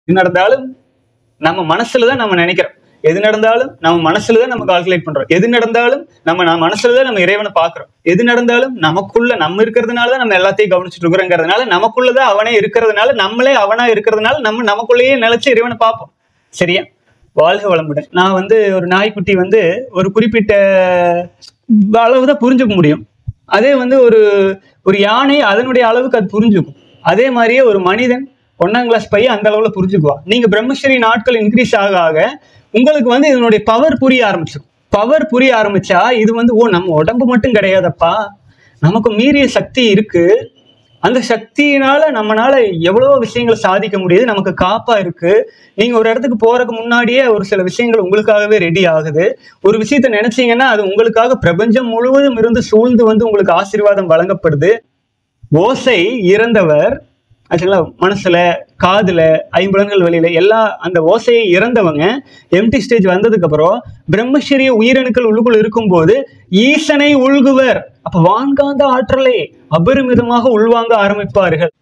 எது நடந்தாலும் நம்ம மனசுல தான் நம்ம நினைக்கிறோம் எது நடந்தாலும் நம்ம மனசுல தான் நம்ம கால்குலேட் பண்றோம் எது நடந்தாலும் நம்ம நம்ம மனசுல தான் நம்ம இறைவனை பாக்குறோம் எது நடந்தாலும் நமக்குள்ள நம்ம இருக்கிறதுனால தான் நம்ம எல்லாத்தையும் கவனிச்சுட்டு இருக்கிறோங்கிறதுனால நமக்குள்ளதான் அவனே இருக்கிறதுனால நம்மளே அவனா இருக்கிறதுனால நம்ம நமக்குள்ளேயே நிலைச்சு இறைவனை பார்ப்போம் சரியா வாழ்க வளமுடன் நான் வந்து ஒரு நாய்க்குட்டி வந்து ஒரு குறிப்பிட்ட அளவுதான் புரிஞ்சுக்க முடியும் அதே வந்து ஒரு ஒரு யானை அதனுடைய அளவுக்கு அது புரிஞ்சுக்கும் அதே மாதிரியே ஒரு மனிதன் ஒன்னாம் கிளாஸ் பையன் அந்த அளவுல புரிஞ்சுக்குவான் நீங்க பிரம்மச்சரி நாட்கள் இன்க்ரீஸ் ஆக ஆக உங்களுக்கு வந்து இதனுடைய பவர் புரிய ஆரம்பிச்சிடும் பவர் புரிய ஆரம்பிச்சா இது வந்து ஓ நம்ம உடம்பு மட்டும் கிடையாதப்பா நமக்கு மீறிய சக்தி இருக்கு அந்த சக்தியினால நம்மனால எவ்வளவோ விஷயங்களை சாதிக்க முடியுது நமக்கு காப்பா இருக்கு நீங்க ஒரு இடத்துக்கு போறதுக்கு முன்னாடியே ஒரு சில விஷயங்கள் உங்களுக்காகவே ரெடி ஆகுது ஒரு விஷயத்த நினைச்சீங்கன்னா அது உங்களுக்காக பிரபஞ்சம் முழுவதும் இருந்து சூழ்ந்து வந்து உங்களுக்கு ஆசீர்வாதம் வழங்கப்படுது ஓசை இறந்தவர் ஆச்சுங்களா மனசுல காதுல ஐம்புலன்கள் வெளியில எல்லா அந்த ஓசையை இறந்தவங்க எம்டி ஸ்டேஜ் வந்ததுக்கு அப்புறம் பிரம்மச்சரிய உயிரணுக்கள் உள்ளுக்குள் இருக்கும்போது ஈசனை உள்குவர் அப்ப வான்காந்த ஆற்றலை அபரிமிதமாக உள்வாங்க ஆரம்பிப்பார்கள்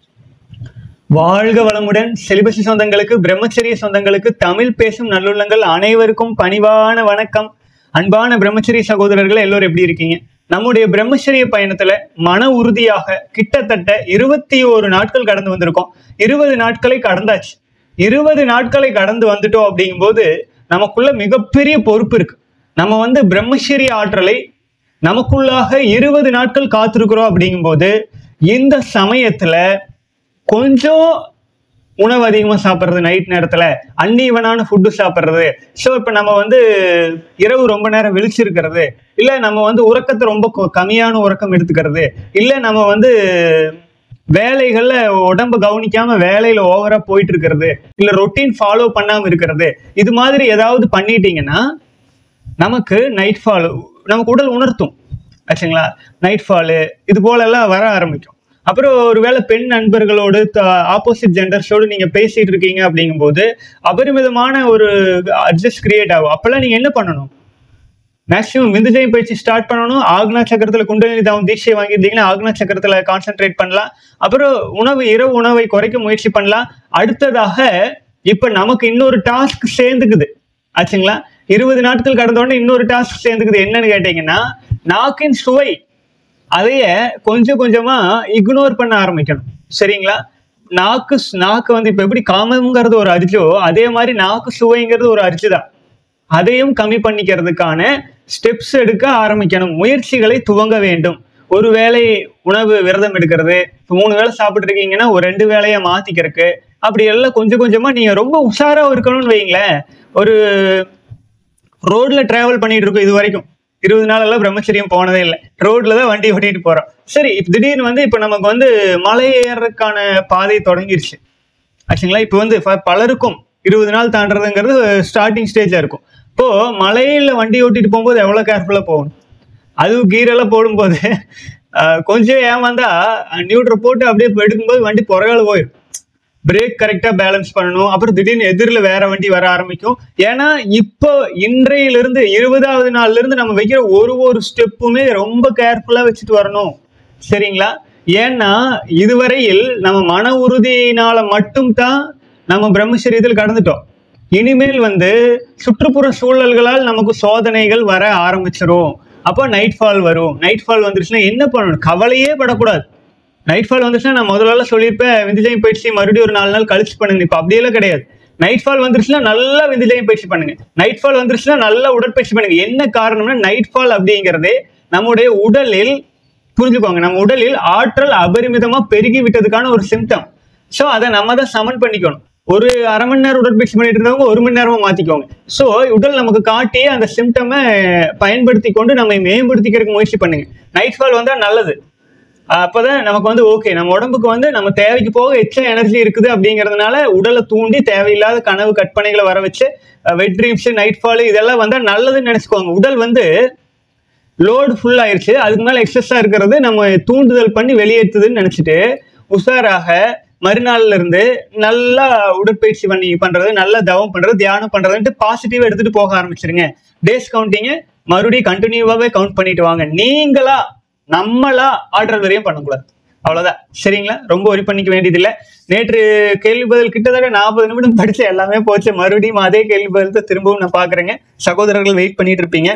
வாழ்க வளமுடன் செலிபசி சொந்தங்களுக்கு பிரம்மச்சரிய சொந்தங்களுக்கு தமிழ் பேசும் நல்லுள்ளங்கள் அனைவருக்கும் பணிவான வணக்கம் அன்பான பிரம்மச்சரிய சகோதரர்கள் எல்லோரும் எப்படி இருக்கீங்க நம்முடைய பிரம்மச்சரிய பயணத்துல மன உறுதியாக கிட்டத்தட்ட இருபத்தி ஒரு நாட்கள் கடந்து வந்திருக்கோம் இருபது நாட்களை கடந்தாச்சு இருபது நாட்களை கடந்து வந்துட்டோம் அப்படிங்கும்போது நமக்குள்ள மிகப்பெரிய பொறுப்பு இருக்கு நம்ம வந்து பிரம்மச்சரிய ஆற்றலை நமக்குள்ளாக இருபது நாட்கள் காத்திருக்கிறோம் அப்படிங்கும்போது இந்த சமயத்துல கொஞ்சம் உணவு அதிகமாக சாப்பிட்றது நைட் நேரத்தில் அன்னீவனான ஃபுட்டு சாப்பிட்றது ஸோ இப்போ நம்ம வந்து இரவு ரொம்ப நேரம் விழிச்சிருக்கிறது இல்லை நம்ம வந்து உறக்கத்தை ரொம்ப கொ- கம்மியான உறக்கம் எடுத்துக்கிறது இல்லை நம்ம வந்து வேலைகளில் உடம்ப கவனிக்காம வேலையில் ஓவராக போயிட்டு இருக்கிறது இல்லை ரொட்டீன் ஃபாலோ பண்ணாமல் இருக்கிறது இது மாதிரி ஏதாவது பண்ணிட்டீங்கன்னா நமக்கு நைட் ஃபால் நமக்கு உடல் உணர்த்தும் ஆச்சுங்களா நைட் ஃபாலு இது போல எல்லாம் வர ஆரம்பிக்கும் அப்புறம் ஒருவேளை பெண் நண்பர்களோடு ஆப்போசிட் ஜெண்டர்ஸோடு நீங்க பேசிட்டு இருக்கீங்க அப்படிங்கும்போது அபரிமிதமான ஒரு அட்ஜஸ்ட் கிரியேட் ஆகும் அப்பெல்லாம் நீங்க என்ன பண்ணணும் மேக்ஸிமம் விந்துஜயம் பயிற்சி ஸ்டார்ட் பண்ணணும் ஆக்னா சக்கரத்துல குண்டலினி தாவம் தீட்சை வாங்கியிருந்தீங்கன்னா ஆக்னா சக்கரத்துல கான்சென்ட்ரேட் பண்ணலாம் அப்புறம் உணவு இரவு உணவை குறைக்க முயற்சி பண்ணலாம் அடுத்ததாக இப்ப நமக்கு இன்னொரு டாஸ்க் சேர்ந்துக்குது ஆச்சுங்களா இருபது நாட்கள் கடந்த உடனே இன்னொரு டாஸ்க் சேர்ந்துக்குது என்னன்னு கேட்டீங்கன்னா நாக்கின் சுவை அதைய கொஞ்சம் கொஞ்சமா இக்னோர் பண்ண ஆரம்பிக்கணும் சரிங்களா நாக்கு நாக்கு வந்து இப்ப எப்படி காமங்கிறது ஒரு அரிச்சோ அதே மாதிரி நாக்கு சுவைங்கிறது ஒரு அரிச்சு தான் அதையும் கம்மி பண்ணிக்கிறதுக்கான ஸ்டெப்ஸ் எடுக்க ஆரம்பிக்கணும் முயற்சிகளை துவங்க வேண்டும் ஒரு வேளை உணவு விரதம் எடுக்கிறது இப்போ மூணு வேளை சாப்பிட்டு இருக்கீங்கன்னா ஒரு ரெண்டு வேலையை மாத்திக்கிறதுக்கு அப்படி எல்லாம் கொஞ்சம் கொஞ்சமா நீங்க ரொம்ப உஷாரா இருக்கணும்னு வைங்களேன் ஒரு ரோட்ல டிராவல் பண்ணிட்டு இருக்கோம் இது வரைக்கும் இருபது நாள் எல்லாம் பிரம்மச்சரியம் போனதே இல்லை ரோட்ல தான் வண்டி ஓட்டிட்டு போறோம் சரி இப்ப திடீர்னு வந்து இப்ப நமக்கு வந்து மலை ஏறதுக்கான பாதை தொடங்கிருச்சு ஆச்சுங்களா இப்போ வந்து ப- பலருக்கும் இருபது நாள் தாண்டறதுங்கிறது ஸ்டார்டிங் ஸ்டேஜ்ல இருக்கும் இப்போ மலையில வண்டி ஓட்டிட்டு போகும்போது எவ்வளவு கேர்ஃபுல்லா போகணும் அதுவும் கீரெல்லாம் போடும்போது அஹ், கொஞ்சம் ஏமாந்தா நியூட்ரல் போட்டு அப்படியே எடுக்கும்போது வண்டி புறகால போயிடும் பிரேக் கரெக்டா பேலன்ஸ் பண்ணணும் அப்புறம் திடீர்னு எதிரில் வேற வண்டி வர ஆரம்பிக்கும் ஏன்னா இப்போ இன்றையிலிருந்து இருபதாவது நாள்ல இருந்து நம்ம வைக்கிற ஒரு ஒரு ஸ்டெப்புமே ரொம்ப கேர்ஃபுல்லா வச்சுட்டு வரணும் சரிங்களா ஏன்னா இதுவரையில் நம்ம மன உறுதியினால மட்டும்தான் நம்ம பிரம்மச்சரியத்தில் கடந்துட்டோம் இனிமேல் வந்து சுற்றுப்புற சூழல்களால் நமக்கு சோதனைகள் வர ஆரம்பிச்சிரும் அப்போ நைட் ஃபால் வரும் நைட் ஃபால் வந்துருச்சுன்னா என்ன பண்ணணும் கவலையே படக்கூடாது நைட் ஃபால் வந்துச்சுன்னா நான் முதல்ல சொல்லியிருப்பேன் விந்துஜயம் பயிற்சி மறுபடியும் ஒரு நாலு நாள் கழிச்சு பண்ணுங்க இப்போ அப்படியெல்லாம் கிடையாது நைட் ஃபால் வந்துருச்சுன்னா நல்லா விந்துஜயம் பயிற்சி பண்ணுங்க நைட் ஃபால் வந்துருச்சுன்னா நல்லா உடற்பயிற்சி பண்ணுங்க என்ன காரணம்னா நைட் ஃபால் அப்படிங்கிறதே நம்முடைய உடலில் புரிஞ்சுக்கோங்க நம்ம உடலில் ஆற்றல் அபரிமிதமா பெருகி விட்டதுக்கான ஒரு சிம்டம் ஸோ அதை நம்ம தான் சமன் பண்ணிக்கணும் ஒரு அரை மணி நேரம் உடற்பயிற்சி பண்ணிட்டு இருந்தவங்க ஒரு மணி நேரமா மாத்திக்கோங்க ஸோ உடல் நமக்கு காட்டி அந்த சிம்டமை பயன்படுத்தி கொண்டு நம்ம மேம்படுத்திக்கிறதுக்கு முயற்சி பண்ணுங்க நைட் ஃபால் வந்தா நல்லது அப்பதான் நமக்கு வந்து ஓகே நம்ம உடம்புக்கு வந்து நம்ம தேவைக்கு போக எச்ச எனர்ஜி இருக்குது அப்படிங்கறதுனால உடலை தூண்டி தேவையில்லாத கனவு கற்பனைகளை வர வச்சு வெட் ட்ரீம்ஸ் நைட் ஃபால் இதெல்லாம் வந்தா நல்லதுன்னு நினைச்சுக்கோங்க உடல் வந்து லோடு ஃபுல் ஆயிருச்சு அதுக்கு மேல எக்ஸஸா இருக்கிறது நம்ம தூண்டுதல் பண்ணி வெளியேற்றுதுன்னு நினைச்சிட்டு உஷாராக மறுநாள்ல இருந்து நல்லா உடற்பயிற்சி பண்ணி பண்றது நல்லா தவம் பண்றது தியானம் பண்றதுன்ட்டு பாசிட்டிவா எடுத்துட்டு போக ஆரம்பிச்சிருங்க டேஸ் கவுண்டிங்க மறுபடியும் கண்டினியூவாவே கவுண்ட் பண்ணிட்டு வாங்க நீங்களா நம்மளா ஆற்றல் வரையும் பண்ணக்கூடாது அவ்வளவுதான் சரிங்களா ரொம்ப ஒரி பண்ணிக்க வேண்டியதில்லை நேற்று கேள்வி பதில் கிட்டத்தட்ட நாற்பது நிமிடம் படிச்ச எல்லாமே போச்சு மறுபடியும் அதே கேள்வி பதில் தான் திரும்பவும் நான் பாக்குறேங்க சகோதரர்கள் வெயிட் பண்ணிட்டு இருப்பீங்க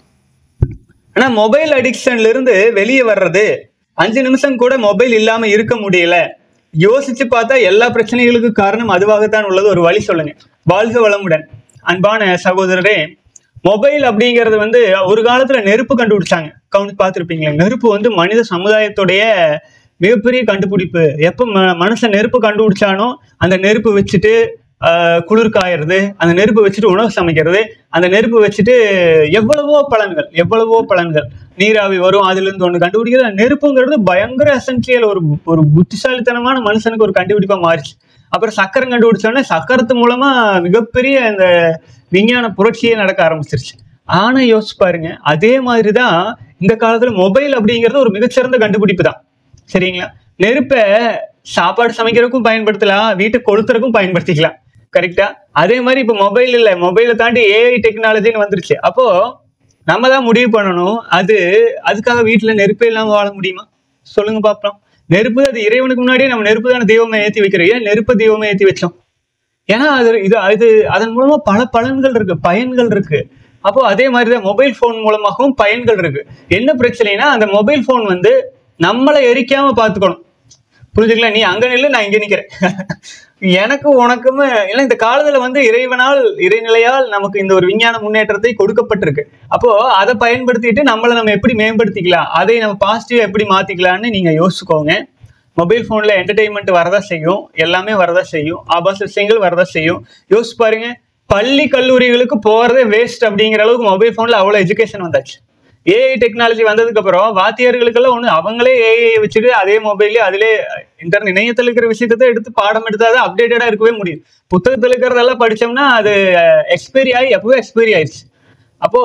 ஆனா மொபைல் அடிக்ஷன்ல இருந்து வெளியே வர்றது அஞ்சு நிமிஷம் கூட மொபைல் இல்லாம இருக்க முடியல யோசிச்சு பார்த்தா எல்லா பிரச்சனைகளுக்கும் காரணம் அதுவாகத்தான் உள்ளது ஒரு வழி சொல்லுங்க வாழ்க வளமுடன் அன்பான சகோதரரே மொபைல் அப்படிங்கிறது வந்து ஒரு காலத்துல நெருப்பு கண்டுபிடிச்சாங்க கவுண்ட் பார்த்துருப்பீங்களா நெருப்பு வந்து மனித சமுதாயத்துடைய மிகப்பெரிய கண்டுபிடிப்பு எப்போ ம மனுஷன் நெருப்பு கண்டுபிடிச்சானோ அந்த நெருப்பு வச்சுட்டு ஆஹ், குளிர் காயறது அந்த நெருப்பு வச்சுட்டு உணவு சமைக்கிறது அந்த நெருப்பு வச்சுட்டு எவ்வளவோ பலன்கள் எவ்வளவோ பலன்கள் நீராவி வரும் அதுல இருந்து ஒண்ணு கண்டுபிடிக்கிறது அந்த நெருப்புங்கிறது பயங்கர எசென்சியல் ஒரு ஒரு புத்திசாலித்தனமான மனுஷனுக்கு ஒரு கண்டுபிடிப்பா மாறிச்சு அப்புறம் சக்கரம் கண்டுபிடிச்சோடனே சக்கரத்து மூலமா மிகப்பெரிய இந்த விஞ்ஞான புரட்சியே நடக்க ஆரம்பிச்சிருச்சு ஆனா யோசிச்சு பாருங்க அதே மாதிரிதான் இந்த காலத்துல மொபைல் அப்படிங்கிறது ஒரு மிகச்சிறந்த கண்டுபிடிப்பு தான் சரிங்களா நெருப்பை சாப்பாடு சமைக்கிறதுக்கும் பயன்படுத்தலாம் வீட்டு கொளுத்துறதுக்கும் பயன்படுத்திக்கலாம் கரெக்டா அதே மாதிரி இப்போ மொபைல் இல்லை மொபைலை தாண்டி ஏஐ டெக்னாலஜின்னு வந்துருச்சு அப்போ நம்ம தான் முடிவு பண்ணணும் அது அதுக்காக வீட்டுல நெருப்பே இல்லாம வாழ முடியுமா சொல்லுங்க பாப்போம் நெருப்பு அது இறைவனுக்கு முன்னாடியே நம்ம நெருப்பு தானே தெய்வமே ஏத்தி வைக்கிறோம் ஏன் நெருப்பு தெய்வமே ஏத்தி வச்சோம் ஏன்னா அது இது அது அதன் மூலமா பல பலன்கள் இருக்கு பயன்கள் இருக்கு அப்போ அதே மாதிரி தான் மொபைல் ஃபோன் மூலமாகவும் பயன்கள் இருக்கு என்ன பிரச்சனைனா அந்த மொபைல் ஃபோன் வந்து நம்மளை எரிக்காம பார்த்துக்கணும் புரிஞ்சுக்கலாம் நீ அங்க நில்லு நான் இங்க நிக்கிறேன் எனக்கு உனக்குமே இல்லை இந்த காலத்துல வந்து இறைவனால் இறைநிலையால் நமக்கு இந்த ஒரு விஞ்ஞான முன்னேற்றத்தை கொடுக்கப்பட்டிருக்கு அப்போ அதை பயன்படுத்திட்டு நம்மளை நம்ம எப்படி மேம்படுத்திக்கலாம் அதை நம்ம பாசிட்டிவா எப்படி மாத்திக்கலாம்னு நீங்க யோசிச்சுக்கோங்க மொபைல் ஃபோனில் என்டர்டெயின்மெண்ட் வரதா செய்யும் எல்லாமே வரதா செய்யும் ஆபாச விஷயங்கள் வரதா செய்யும் யோசிச்சு பாருங்க பள்ளி கல்லூரிகளுக்கு போறதே வேஸ்ட் அப்படிங்கிற அளவுக்கு மொபைல் ஃபோனில் அவ்வளோ எஜுகேஷன் வந்தாச்சு ஏஐ டெக்னாலஜி வந்ததுக்கு அப்புறம் வாத்தியார்களுக்கெல்லாம் ஒன்று அவங்களே ஏஐ வச்சுட்டு அதே மொபைல்லே அதிலே இன்டர்நெட் இணையத்தில் இருக்கிற விஷயத்தை எடுத்து பாடம் எடுத்தாதான் அப்டேட்டடாக இருக்கவே முடியும் புத்தகத்தில் இருக்கிறதெல்லாம் படிச்சோம்னா அது எக்ஸ்பைரி ஆகி எப்பவே எக்ஸ்பைரி ஆயிடுச்சு அப்போ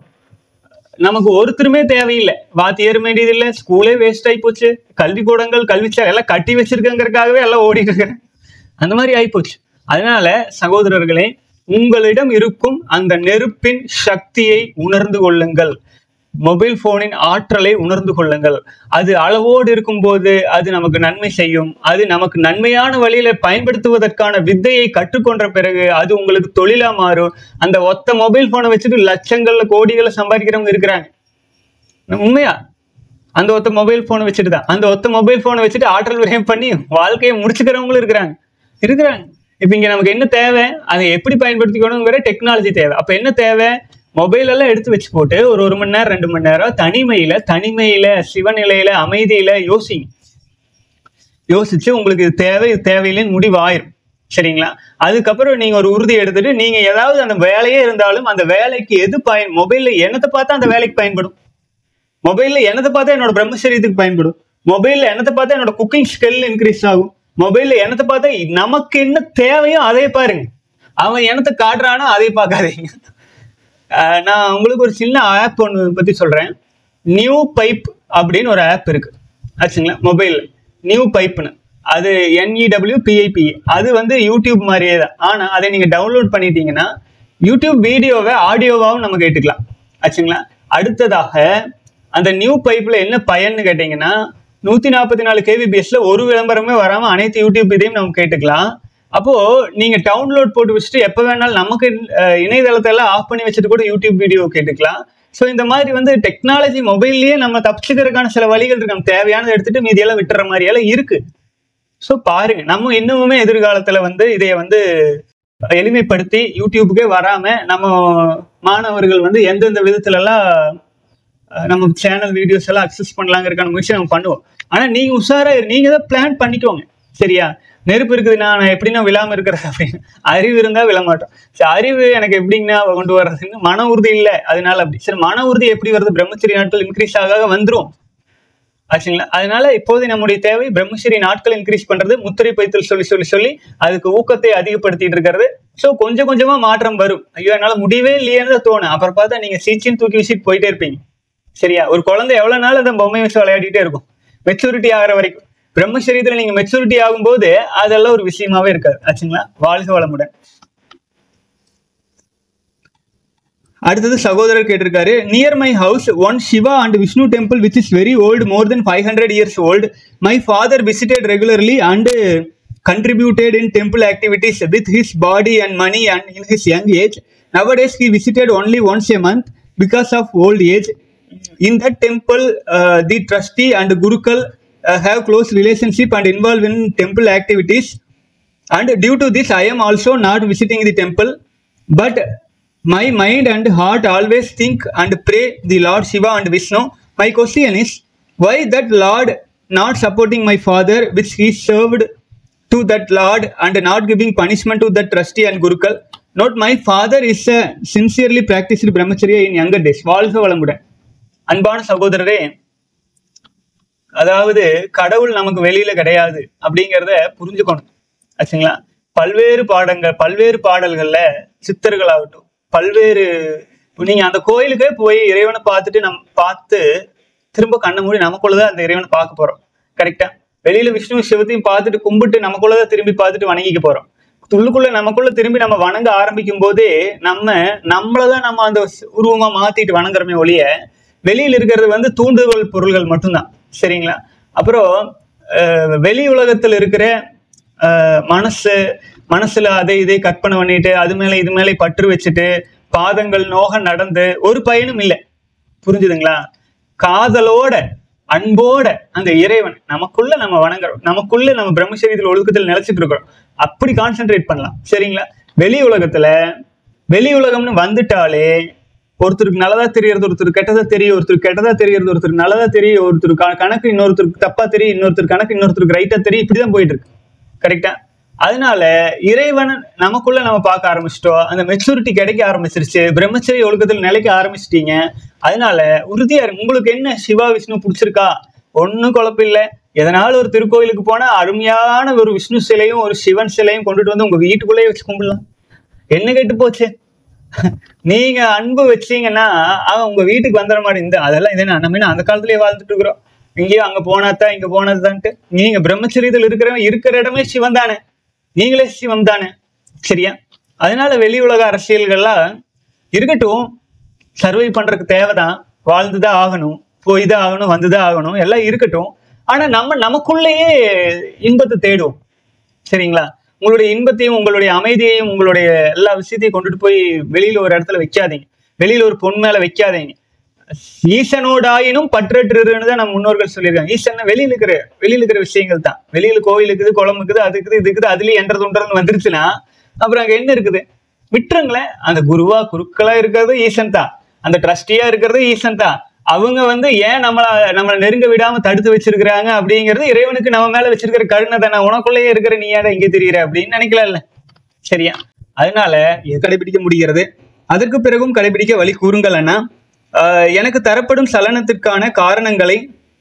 நமக்கு ஒருத்தருமே தேவையில்லை வாத்தியார் வேண்டியதில்லை ஸ்கூலே வேஸ்ட் ஆகி போச்சு கல்விக்கூடங்கள் கல்விச்சா எல்லாம் கட்டி வச்சிருக்கங்கிறதுக்காகவே எல்லாம் ஓடிட்டு இருக்கிறேன் அந்த மாதிரி ஆயிப்போச்சு அதனால சகோதரர்களே உங்களிடம் இருக்கும் அந்த நெருப்பின் சக்தியை உணர்ந்து கொள்ளுங்கள் மொபைல் போனின் ஆற்றலை உணர்ந்து கொள்ளுங்கள் அது அளவோடு இருக்கும்போது அது நமக்கு நன்மை செய்யும் அது நமக்கு நன்மையான வழியில பயன்படுத்துவதற்கான வித்தையை கற்றுக்கொண்ட பிறகு அது உங்களுக்கு தொழிலா மாறும் அந்த ஒத்த மொபைல் போனை வச்சுட்டு லட்சங்கள்ல கோடிகளை சம்பாதிக்கிறவங்க இருக்கிறாங்க உண்மையா அந்த ஒத்த மொபைல் போனை வச்சுட்டு தான் அந்த ஒத்த மொபைல் போனை வச்சுட்டு ஆற்றல் விரயம் பண்ணி வாழ்க்கையை முடிச்சுக்கிறவங்களும் இருக்கிறாங்க இருக்கிறாங்க இப்ப இங்க நமக்கு என்ன தேவை அதை எப்படி பயன்படுத்திக்கணுங்கிற டெக்னாலஜி தேவை அப்ப என்ன தேவை மொபைல் எல்லாம் எடுத்து வச்சு போட்டு ஒரு ஒரு மணி நேரம் ரெண்டு மணி நேரம் தனிமையில தனிமையில சிவநிலையில அமைதியில யோசிங்க யோசிச்சு உங்களுக்கு இது தேவை இது தேவையில்லைன்னு முடிவு ஆயிரும் சரிங்களா அதுக்கப்புறம் நீங்க ஒரு உறுதி எடுத்துட்டு நீங்க ஏதாவது அந்த வேலையே இருந்தாலும் அந்த வேலைக்கு எது பயன் மொபைல்ல என்னத்தை பார்த்தா அந்த வேலைக்கு பயன்படும் மொபைல்ல என்னத்தை பார்த்தா என்னோட பிரம்மச்சரியத்துக்கு பயன்படும் மொபைல்ல என்னத்தை பார்த்தா என்னோட குக்கிங் ஸ்கில் இன்க்ரீஸ் ஆகும் மொபைல்ல என்னத்தை பார்த்தா நமக்கு என்ன தேவையோ அதை பாருங்க அவன் என்னத்தை காட்டுறானோ அதை பார்க்காதீங்க அஹ் நான் உங்களுக்கு ஒரு சின்ன ஆப் ஒன்று பத்தி சொல்றேன் நியூ பைப் அப்படின்னு ஒரு ஆப் இருக்கு ஆச்சுங்களா மொபைல் நியூ பைப்னு அது என்இடபிள்யூ பிஐபி அது வந்து யூடியூப் மாதிரியே தான் ஆனா அதை நீங்க டவுன்லோட் பண்ணிட்டீங்கன்னா யூடியூப் வீடியோவை ஆடியோவாகவும் நம்ம கேட்டுக்கலாம் ஆச்சுங்களா அடுத்ததாக அந்த நியூ பைப்ல என்ன பயன்னு கேட்டீங்கன்னா நூத்தி நாற்பத்தி நாலு கேபிபிஎஸ்ல ஒரு விளம்பரமே வராம அனைத்து யூடியூப் இதையும் நம்ம கேட்டுக்கலாம் அப்போ நீங்க டவுன்லோட் போட்டு வச்சுட்டு எப்ப வேணாலும் நமக்கு அஹ், இணையதளத்தை எல்லாம் ஆஃப் பண்ணி வச்சுட்டு கூட யூடியூப் வீடியோ கேட்டுக்கலாம் ஸோ இந்த மாதிரி வந்து டெக்னாலஜி மொபைல்லயே நம்ம தப்பிச்சுக்கிறதுக்கான சில வழிகள் இருக்கு நம்ம தேவையானதை எடுத்துட்டு மீதியெல்லாம் விட்டுற மாதிரி எல்லாம் இருக்கு ஸோ பாருங்க நம்ம இன்னுமுமே எதிர்காலத்துல வந்து இதைய வந்து எளிமைப்படுத்தி யூடியூபுக்கே வராம நம்ம மாணவர்கள் வந்து எந்தெந்த விதத்துல எல்லாம் அஹ், நம்ம சேனல் வீடியோஸ் எல்லாம் அக்சஸ் பண்ணலாங்கிறதுக்கான முயற்சி நம்ம பண்ணுவோம் ஆனா நீங்க உஷாரா இரு. நீங்க தான் பிளான் பண்ணிக்கோங்க சரியா நெருப்பு இருக்குது நான் எப்படின்னா விழாம இருக்கிறது அப்படின்னு அறிவு இருந்தா விழமாட்டோம் சரி அறிவு எனக்கு எப்படிங்கன்னா கொண்டு வர்றதுன்னு மன உறுதி இல்லை அதனால அப்படி சரி மன உறுதி எப்படி வருது பிரம்மச்சரி நாட்கள் இன்க்ரீஸ் ஆக ஆக வந்துரும் ஆச்சுங்களா அதனால இப்போது நம்முடைய தேவை பிரம்மச்சரி நாட்கள் இன்க்ரீஸ் பண்றது முத்திரை பைத்தல் சொல்லி சொல்லி சொல்லி அதுக்கு ஊக்கத்தை அதிகப்படுத்திட்டு இருக்கிறது ஸோ கொஞ்சம் கொஞ்சமா மாற்றம் வரும் ஐயோ என்னால முடியவே இல்லையேன்னு தான் தோணும் அப்புறம் பார்த்தா நீங்க சீச்சின்னு தூக்கி வீசிட்டு போயிட்டே இருப்பீங்க சரியா ஒரு குழந்தை எவ்வளவு நாள் அந்த பொம்மை வச்சு விளையாடிட்டே இருக்கும் மெச்சூரிட்டி ஆகிற வரைக்கும் பிரம்மச்சரியத்துல நீங்க மெச்சூரிட்டி ஆகும்போது அதெல்லாம் ஒரு விஷயமாவே இருக்காது ஆச்சுங்களா வாழ்க வளமுடன் அடுத்தது சகோதரர் கேட்டிருக்காரு near my house one Shiva and Vishnu temple which is very old more than five hundred years old my father visited regularly and contributed in temple activities with his body and money and in his young age. Nowadays, he visited only once a month because of old age. In that temple, uh, the trustee and gurukul uh, have close relationship and involved in temple activities. And due to this, I am also not visiting the temple, but my mind and heart always think and pray the Lord Shiva and Vishnu. My question is, why that Lord not supporting my father, which he served to that Lord and not giving punishment to that trustee and Gurukul? Note, my father is a sincerely practiced brahmacharya in younger days. வாழ்க வளமுடன் அன்பான சகோதரரே அதாவது கடவுள் நமக்கு வெளியில கிடையாது அப்படிங்கிறத புரிஞ்சுக்கணும் ஆச்சுங்களா பல்வேறு பாடங்கள் பல்வேறு பாடல்கள்ல சித்தர்களாகட்டும் பல்வேறு இப்ப நீங்க அந்த கோயிலுக்கே போய் இறைவனை பார்த்துட்டு நம் பார்த்து திரும்ப கண்ணை மூடி நமக்குள்ளதான் அந்த இறைவனை பார்க்க போறோம் கரெக்டா வெளியில விஷ்ணு சிவத்தையும் பார்த்துட்டு கும்பிட்டு நமக்குள்ளதான் திரும்பி பார்த்துட்டு வணங்கிக்க போறோம் உள்ளுக்குள்ள நமக்குள்ள திரும்பி நம்ம வணங்க ஆரம்பிக்கும் போதே நம்ம நம்மளதான் நம்ம அந்த உருவமா மாத்திட்டு வணங்குறோமே ஒழிய வெளியில இருக்கிறது வந்து தூண்டுகோல் பொருள்கள் மட்டும்தான் சரிங்களா அப்புறம் அஹ், வெளி உலகத்துல இருக்கிற அஹ், மனசு மனசுல அதை இதை கற்பனை பண்ணிட்டு அது மேல இது மேல பற்று வச்சுட்டு பாதங்கள் நோக நடந்து ஒரு பயனும் இல்லை புரிஞ்சுதுங்களா காதலோட அன்போட அந்த இறைவன் நமக்குள்ள நம்ம வணங்குறோம் நமக்குள்ள நம்ம பிரம்மச்சரியத்தில் ஒழுக்கத்தில் நிலைச்சிட்டு இருக்கிறோம் அப்படி கான்சென்ட்ரேட் பண்ணலாம் சரிங்களா வெளி உலகத்துல வெளி உலகம்னு வந்துட்டாலே ஒருத்தருக்கு நல்லதா தெரியறது ஒருத்தர் கெட்டதா தெரியும் ஒருத்தர் கெட்டதா தெரியறது ஒருத்தர் நல்லதா தெரியும் ஒருத்தர் க- கணக்கு இன்னொருத்தருக்கு தப்பா தெரியும் இன்னொருத்தர் கணக்கு இன்னொருத்தருக்கு ரைட்டா தெரியும் இப்படிதான் போயிட்டு இருக்கு கரெக்டா அதனால இறைவன் நமக்குள்ள நம்ம பார்க்க ஆரம்பிச்சிட்டோம் அந்த மெச்சூரிட்டி கிடைக்க ஆரம்பிச்சிருச்சு பிரம்மச்சரிய ஒழுக்கத்தில் நிலைக்க ஆரம்பிச்சிட்டீங்க அதனால உறுதியா இருங்க உங்களுக்கு என்ன சிவா விஷ்ணு பிடிச்சிருக்கா ஒன்றும் குழப்பம் இல்லை எதனால ஒரு திருக்கோயிலுக்கு போனா அருமையான ஒரு விஷ்ணு சிலையும் ஒரு சிவன் சிலையும் கொண்டுட்டு வந்து உங்க வீட்டுக்குள்ளேயே வச்சு கும்பிடலாம் என்ன கெட்டு போச்சு நீங்க அன்பு வச்சீங்கன்னா அவன் உங்க வீட்டுக்கு வந்துட மாதிரி இந்த அதெல்லாம் இதே நம்ம என்ன அந்த காலத்திலேயே வாழ்ந்துட்டு இருக்கிறோம் இங்கேயும் அங்க போனாதான் இங்க போனதுதான்ட்டு நீங்க பிரம்மச்சரியத்தில் இருக்கிறவன் இருக்கிற இடமே சிவன் தானே நீங்களே சிவம் தானே சரியா அதனால வெளி உலக அரசியல்கள்லாம் இருக்கட்டும் சர்வை பண்றதுக்கு தேவைதான் வாழ்ந்துதான் ஆகணும் போய் தான் ஆகணும் வந்துதான் ஆகணும் எல்லாம் இருக்கட்டும் ஆனா நம்ம நமக்குள்ளேயே இன்பத்தை தேடுவோம் சரிங்களா உங்களுடைய இன்பத்தையும் உங்களுடைய அமைதியையும் உங்களுடைய எல்லா விஷயத்தையும் கொண்டுட்டு போய் வெளியில ஒரு இடத்துல வைக்காதீங்க வெளியில ஒரு பொன் மேல வைக்காதீங்க ஈசனோடாயினும் பற்றற்றுன்னு தான் நம்ம முன்னோர்கள் சொல்லியிருக்காங்க ஈசன் வெளியில இருக்கிற வெளியில இருக்கிற விஷயங்கள் தான் வெளியில கோயில் இருக்குது குளம் இருக்குது அது இருக்குது இது இருக்குது அதுலயே என்றது ஒன்றது வந்துருச்சுன்னா அப்புறம் அங்க என்ன இருக்குது விட்டுருங்களேன் அந்த குருவா குருக்களா இருக்கிறது ஈசன் தான் அந்த ட்ரஸ்டியா இருக்கிறது ஈசன் தான் அவங்க வந்து ஏன் நம்மள நம்மளை நெருங்க விடாம தடுத்து வச்சிருக்கிறாங்க அப்படிங்கிறது இறைவனுக்கு நம்ம மேல வச்சிருக்கிற கருணை தானே உனக்குள்ளேயே இருக்கிற நீ ஏன் இங்க தெரியுற அப்படின்னு நினைக்கலாம்ல சரியா அதனால இது கடைபிடிக்க முடிகிறது அதற்கு பிறகும் கடைபிடிக்க வழி கூறுங்கள் அண்ணா ஆஹ் எனக்கு தரப்படும் சலனத்திற்கான காரணங்களை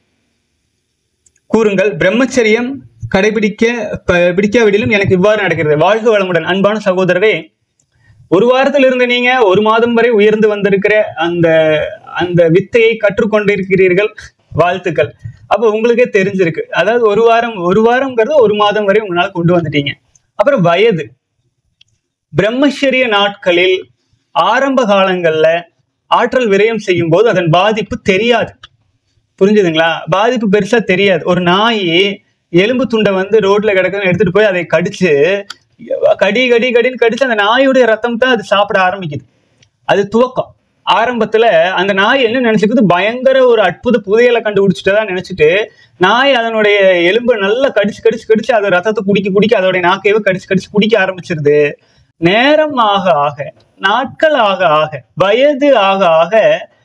கூறுங்கள் பிரம்மச்சரியம் கடைபிடிக்க ப- பிடிக்காவிடிலும் எனக்கு இவ்வாறு நடக்கிறது வாழ்க வளமுடன் அன்பான சகோதரரே ஒரு வாரத்தில் இருந்து நீங்க ஒரு மாதம் வரை உயர்ந்து வந்திருக்கிற அந்த அந்த வித்தையை கற்றுக்கொண்டிருக்கிறீர்கள் வாழ்த்துக்கள் அப்ப உங்களுக்கே தெரிஞ்சிருக்கு அதாவது ஒரு வாரம் ஒரு வாரம்ங்கிறது ஒரு மாதம் வரை உங்களால கொண்டு வந்துட்டீங்க அப்புறம் வயது பிரம்மச்சரிய நாட்களில் ஆரம்ப காலங்கள்ல ஆற்றல் விரயம் செய்யும் போது அதன் பாதிப்பு தெரியாது புரிஞ்சுதுங்களா பாதிப்பு பெருசா தெரியாது ஒரு நாய் எலும்பு துண்டை வந்து ரோட்ல கிடக்குன்னு எடுத்துட்டு போய் அதை கடிச்சு கடி கடி கடின்னு கடிச்சு அந்த நாயுடைய ரத்தம் தான் அது சாப்பிட ஆரம்பிக்குது அது துவக்கம் ஆரம்பத்துல அந்த நாய் என்ன நினைச்சுக்குது பயங்கர ஒரு அற்புத புதையலை கண்டுபிடிச்சிட்டதா நினைச்சிட்டு நாய் அதனுடைய எலும்பை நல்லா கடிச்சு கடிச்சு கடிச்சு அது ரத்தத்தை குடிக்க குடிக்க அதோடைய நாக்கையவே கடிச்சு கடிச்சு குடிக்க ஆரம்பிச்சிருது நேரம் ஆக ஆக நாட்கள் ஆக ஆக வயது ஆக ஆக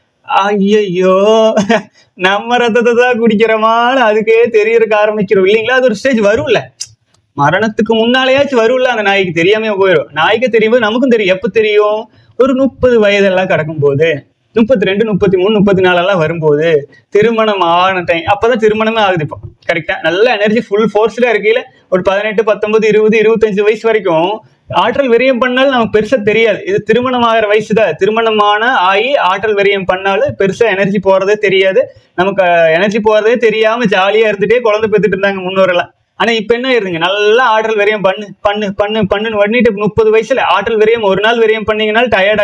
ஐயோ நம்ம ரத்தத்தை தான் குடிக்கிறோமான்னு அதுக்கே தெரியறதுக்கு ஆரம்பிக்கிறோம் இல்லைங்களா அது ஒரு ஸ்டேஜ் வரும்ல மரணத்துக்கு முன்னாலேயாச்சும் வரும்ல அந்த நாய்க்கு தெரியாம போயிடும் நாய்க்கு தெரியும் நமக்கும் தெரியும் எப்ப தெரியும் ஒரு முப்பது வயதெல்லாம் கடக்கும் போது முப்பத்தி ரெண்டு முப்பத்தி மூணு முப்பத்தி நாலெல்லாம் வரும்போது திருமணம் ஆன டைம் அப்பதான் திருமணமே ஆகுது இப்போ கரெக்டா நல்ல எனர்ஜி ஃபுல் ஃபோர்ஸ்டா இருக்கையில ஒரு பதினெட்டு பத்தொன்பது இருபது இருபத்தஞ்சு வயசு வரைக்கும் ஆற்றல் விரயம் பண்ணாலும் நமக்கு பெருசா தெரியாது இது திருமணம் ஆகிற வயசு தான் திருமணமான ஆகி ஆற்றல் விரயம் பண்ணாலும் பெருசா எனர்ஜி போறதே தெரியாது நமக்கு எனர்ஜி போறதே தெரியாம ஜாலியா இருந்துட்டே குழந்தை பெற்றுட்டு இருந்தாங்க முன்னோரெல்லாம் ஆனா இப்ப என்ன ஆயிருதுங்க நல்லா ஆற்றல் விரயம் பண்ணு பண்ணு பண்ணு பண்ணுன்னு பண்ணிட்டு முப்பது வயசுல ஆற்றல் விரயம் ஒரு நாள் விரயம் பண்ணீங்கனாலும் டயர்ட் ஆயிரும்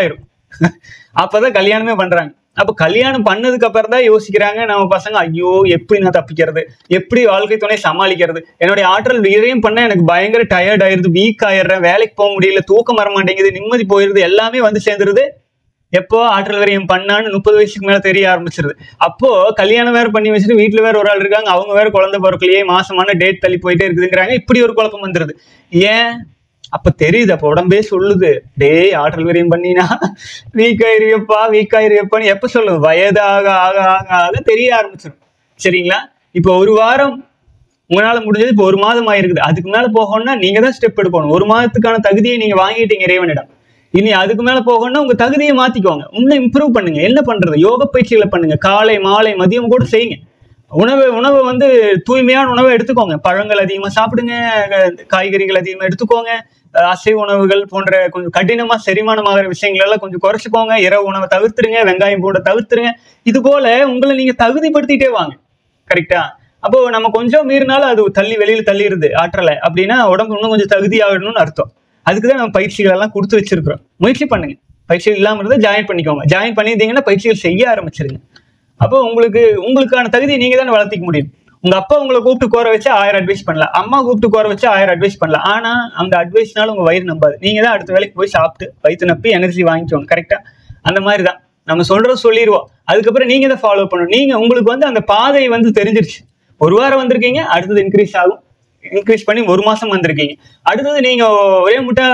அப்பதான் கல்யாணமே பண்றாங்க அப்ப கல்யாணம் பண்ணதுக்கு அப்புறம் தான் யோசிக்கிறாங்க நம்ம பசங்க ஐயோ எப்படி நான் தப்பிக்கிறது எப்படி வாழ்க்கை துணை சமாளிக்கிறது என்னுடைய ஆற்றல் வீரையும் பண்ண எனக்கு பயங்கர டயர்ட் ஆயிருது வீக் ஆயிடுறேன் வேலைக்கு போக முடியல தூக்கம் வர மாட்டேங்குது நிம்மதி போயிருது எல்லாமே வந்து சேர்ந்துருது எப்போ ஆற்றல் வரையும் பண்ணான்னு முப்பது வயசுக்கு மேல தெரிய ஆரம்பிச்சிருது அப்போ கல்யாணம் வேற பண்ணி வச்சுட்டு வீட்டுல வேற ஒரு ஆள் இருக்காங்க அவங்க வேற குழந்தை பிறக்கலையே மாசமான டேட் தள்ளி போயிட்டே இருக்குதுங்கிறாங்க இப்படி ஒரு குழப்பம் வந்துருது ஏன் அப்ப தெரியுது அப்ப உடம்பே சொல்லுது டேய் ஆற்றல் வரையும் பண்ணினா வீக் ஆயிருவியப்பா வீக் ஆயிருவியப்பான்னு எப்ப சொல்லும் வயதாக ஆக ஆக ஆக தெரிய ஆரம்பிச்சிடும் சரிங்களா இப்போ ஒரு வாரம் உங்களால முடிஞ்சது இப்போ ஒரு மாதம் ஆயிருக்குது அதுக்கு மேல போகணும்னா நீங்க தான் ஸ்டெப் எடுக்கணும் ஒரு மாதத்துக்கான தகுதியை நீங்க வாங்கிட்டீங்க இறைவனிடம் இனி அதுக்கு மேல போகணும்னா உங்க தகுதியை மாத்திக்கோங்க இன்னும் இம்ப்ரூவ் பண்ணுங்க என்ன பண்றது யோக பயிற்சிகளை பண்ணுங்க காலை மாலை மதியம் கூட செய்யுங்க உணவு உணவை வந்து தூய்மையான உணவை எடுத்துக்கோங்க பழங்கள் அதிகமா சாப்பிடுங்க அஹ் காய்கறிகள் அதிகமா எடுத்துக்கோங்க அஹ் அசைவ உணவுகள் போன்ற கொஞ்சம் கடினமா செரிமானமாகிற விஷயங்கள் எல்லாம் கொஞ்சம் குறைச்சிக்கோங்க இரவு உணவை தவிர்த்துருங்க வெங்காயம் பூண்டை தவிர்த்துருங்க இது போல உங்களை நீங்க தகுதிப்படுத்திட்டே வாங்க கரெக்டா அப்போ நம்ம கொஞ்சம் மீறினாலும் அது தள்ளி வெளியில தள்ளிடுது ஆற்றலை அப்படின்னா உடம்பு இன்னும் கொஞ்சம் தகுதி ஆகணும்னு அர்த்தம் அதுக்கு தான் நம்ம பயிற்சிகள் எல்லாம் கொடுத்து வச்சிருக்கிறோம் முயற்சி பண்ணுங்க பயிற்சிகள் இல்லாம இருந்தால் ஜாயின் பண்ணிக்கோங்க ஜாயின் பண்ணியிருந்தீங்கன்னா பயிற்சிகள் செய்ய ஆரம்பிச்சிருங்க அப்போ உங்களுக்கு உங்களுக்கான தகுதியை நீங்க தானே வளர்த்திக்க முடியும் உங்க அப்பா உங்களை கூப்பிட்டு கோர வச்சு ஆயிரம் அட்வைஸ் பண்ணலாம் அம்மா கூப்பிட்டு கோர வச்சு ஆயிரம் அட்வைஸ் பண்ணலாம் ஆனா அந்த அட்வைஸ்னால உங்க வயிறு நம்பாது நீங்க தான் அடுத்த வேலைக்கு போய் சாப்பிட்டு வயிற்று நப்பி எனர்ஜி வாங்கிக்கணும் கரெக்டா அந்த மாதிரி தான் நம்ம சொல்றத சொல்லிடுவோம் அதுக்கப்புறம் நீங்க தான் ஃபாலோ பண்ணணும் நீங்க உங்களுக்கு வந்து அந்த பாதை வந்து தெரிஞ்சிருச்சு ஒரு வாரம் வந்திருக்கீங்க அடுத்தது இன்க்ரீஸ் ஆகும் இன்க்ரீஸ் பண்ணி ஒரு மாசம் வந்திருக்கீங்க அடுத்தது நீங்க ஒரே முட்டா